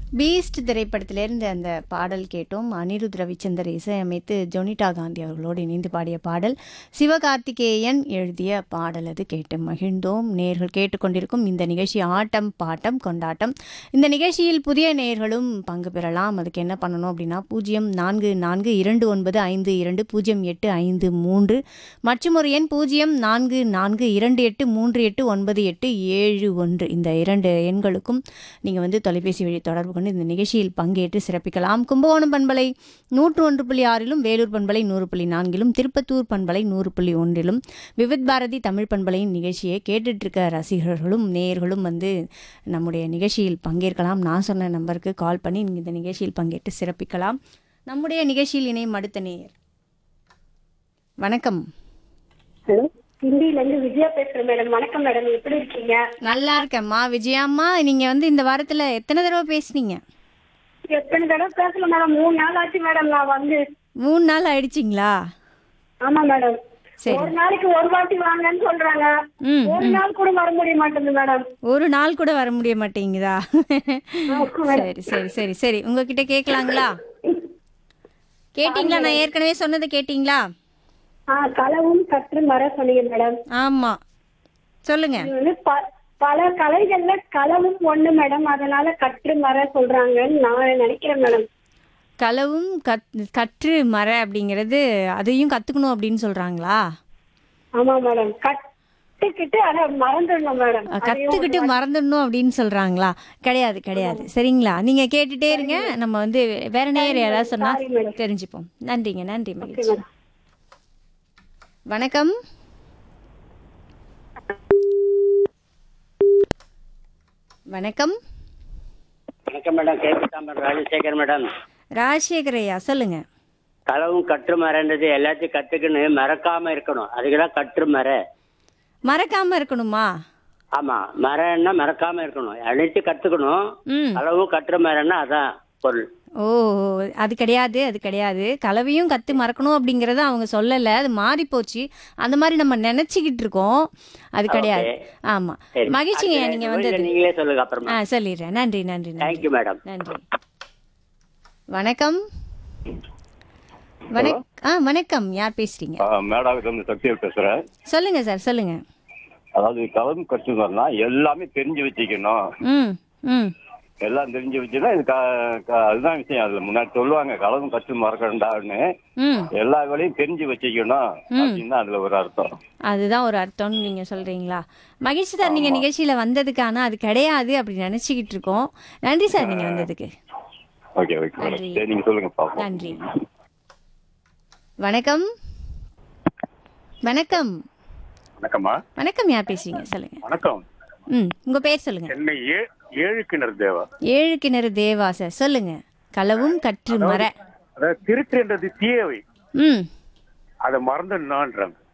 Beast திரைப்படத்திலிருந்து அந்த பாடல் கேட்டோம் அனிருத் ரவிச்சந்தர் இசையமைத்து ஜொனிட்டா காந்தி அவர்களோடு இணைந்து பாடிய பாடல் சிவகார்த்திகேயன் எழுதிய பாடல் அது கேட்டு மகிழ்ந்தோம் நேர்கள் கேட்டுக்கொண்டிருக்கும் இந்த நிகழ்ச்சி ஆட்டம் பாட்டம் கொண்டாட்டம் இந்த நிகழ்ச்சியில் புதிய நேர்களும் பங்கு பெறலாம் அதுக்கு என்ன பண்ணணும் அப்படின்னா பூஜ்ஜியம் நான்கு நான்கு இரண்டு ஒன்பது ஐந்து இரண்டு பூஜ்ஜியம் எட்டு ஐந்து மூன்று மற்றும் ஒரு எண் பூஜ்ஜியம் நான்கு நான்கு இரண்டு எட்டு மூன்று எட்டு ஒன்பது எட்டு ஏழு ஒன்று இந்த இரண்டு எண்களுக்கும் நீங்கள் வந்து தொலைபேசி வழி தொடர்பு கொண்டு இந்த நிகழ்ச்சியில் பங்கேற்று சிறப்பிக்கலாம் கும்பகோணம் பண்பலை நூற்று ஒன்று புள்ளி ஆறிலும் வேலூர் பண்பலை நூறு புள்ளி நான்கிலும் திருப்பத்தூர் பண்பலை நூறு புள்ளி ஒன்றிலும் விவித் பாரதி தமிழ் பண்பலையின் நிகழ்ச்சியை கேட்டுட்டு இருக்க ரசிகர்களும் நேயர்களும் வந்து நம்முடைய நிகழ்ச்சியில் பங்கேற்கலாம் நான் சொன்ன நம்பருக்கு கால் பண்ணி நீங்கள் இந்த நிகழ்ச்சியில் பங்கேற்று சிறப்பிக்கலாம் நம்முடைய நிகழ்ச்சியில் இணையும் அடுத்த நேயர் வணக்கம் ஹலோ ஹிந்தில இருந்து விஜயா பேசுறேன் மேடம் வணக்கம் மேடம் எப்படி இருக்கீங்க நல்லா இருக்கேம்மா விஜயாம்மா நீங்கள் வந்து இந்த வாரத்தில் எத்தனை தடவை பேசுனீங்க எத்தனை தடவை பேசல மேடம் மூணு நாள் ஆச்சு மேடம் நான் வந்து மூணு நாள் ஆயிடுச்சிங்களா ஆமா மேடம் சரி. ஒரு நாளைக்கு ஒரு வாட்டி வாங்கன்னு சொல்றாங்க ம் ஒரு நாள் கூட வர முடிய மாட்டேங்குது மேடம் ஒரு நாள் கூட வர முடிய மாட்டேங்குதா சரி சரி சரி சரி உங்ககிட்ட கேட்கலாங்களா கேட்டிங்களா நான் ஏற்கனவே சொன்னதை கேட்டிங்களா ஆ களவும் கற்று மர சொன்னீங்க மேடம் ஆமாம் சொல்லுங்க இது வந்து ப- பல கலைகள்ல களவும் ஒண்ணு மேடம் அதனால கற்று மர சொல்றாங்கன்னு நான் நினைக்கிறேன் மேடம் களவும் கத் கற்று மர அப்படிங்கிறது அதையும் கற்றுக்கணும் அப்படின்னு சொல்கிறாங்களா ஆமா மேடம் கத்துக்கிட்டு அதை மறந்துடணும் மேடம் கற்றுக்கிட்டு மறந்துடணும் அப்படின்னு சொல்கிறாங்களா கிடையாது கிடையாது சரிங்களா நீங்கள் கேட்டுட்டே இருங்க நம்ம வந்து வேற நேரம் யாராவது சொன்னால் தெரிஞ்சுப்போம் நன்றிங்க நன்றி மகிழ்ச்சி மேடம் வணக்கம் வணக்கம் வணக்கம் மேடம் கேபிதாம்பரம் ராஜசேகர் மேடம் ராஜசேகர் ஐயா சொல்லுங்க களவும் கற்று மறன்றது எல்லாத்தையும் கத்துக்கணும் மறக்காம இருக்கணும் அதுக்கு தான் கற்று மற மறக்காம இருக்கணுமா ஆமா மரன்னா மறக்காம இருக்கணும் அனைத்து கத்துக்கணும் ம் களவும் கற்று மரன்னா அதான் பொருள் ஓ அது கிடையாது அது கிடையாது கலவையும் கற்று மறக்கணும் அப்படிங்கிறத அவங்க சொல்லலை அது மாறி போச்சு அந்த மாதிரி நம்ம நினச்சிக்கிட்டு இருக்கோம் அது கிடையாது ஆமாம் சரி. மகிழ்ச்சிங்க அடுத்த நீங்கள் இல்ல, வந்தது நீங்களே சொல்லுங்க அப்புறமா ஆ சொல்லிடுறேன் நன்றி நன்றி நன்றி தேங்க்யூ மேடம் நன்றி வணக்கம் வணக் ஆ வணக்கம் யார் பேசுறீங்க மேடாவில இருந்து சக்தியல் பேசுறேன் சொல்லுங்க சார் சொல்லுங்க அதாவது கலந்து கற்றுனா எல்லாமே தெரிஞ்சு வச்சுக்கணும் ம் ம் எல்லாம் தெரிஞ்சு வச்சுன்னா இது க- க- அதுதான் விஷயம் அதுல முன்னாடி சொல்லுவாங்க கலந்து கற்று மறக்கண்டான்னு ம் எல்லா வேலையும் தெரிஞ்சு வச்சுக்கணும் அப்படின்னு தான் அதுல ஒரு அர்த்தம் அதுதான் ஒரு அர்த்தம்னு நீங்க சொல்றீங்களா மகிழ்ச்சி சார் நீங்க நிகழ்ச்சியில வந்ததுக்கு ஆனா அது கிடையாது அப்படி நினைச்சுக்கிட்டு இருக்கோம் நன்றி சார் நீங்க வந்ததுக்கு ஓகே ஓகே மேடம் நன்றி. சரி நீங்க சொல்லுங்க பாப்போம் நன்றி வணக்கம் வணக்கம் வணக்கம்மா வணக்கம் யார் பேசுறீங்க சொல்லுங்க வணக்கம் ம் உங்க பேர் சொல்லுங்க சென்னை ஏ- ஏழு கிணறு தேவா ஏழு கிணறு தேவா சார் சொல்லுங்க களவும் கற்று மர அதாவது திருட்டுன்றது தீயவை ம் அதை மறந்துடணும்ன்றேன்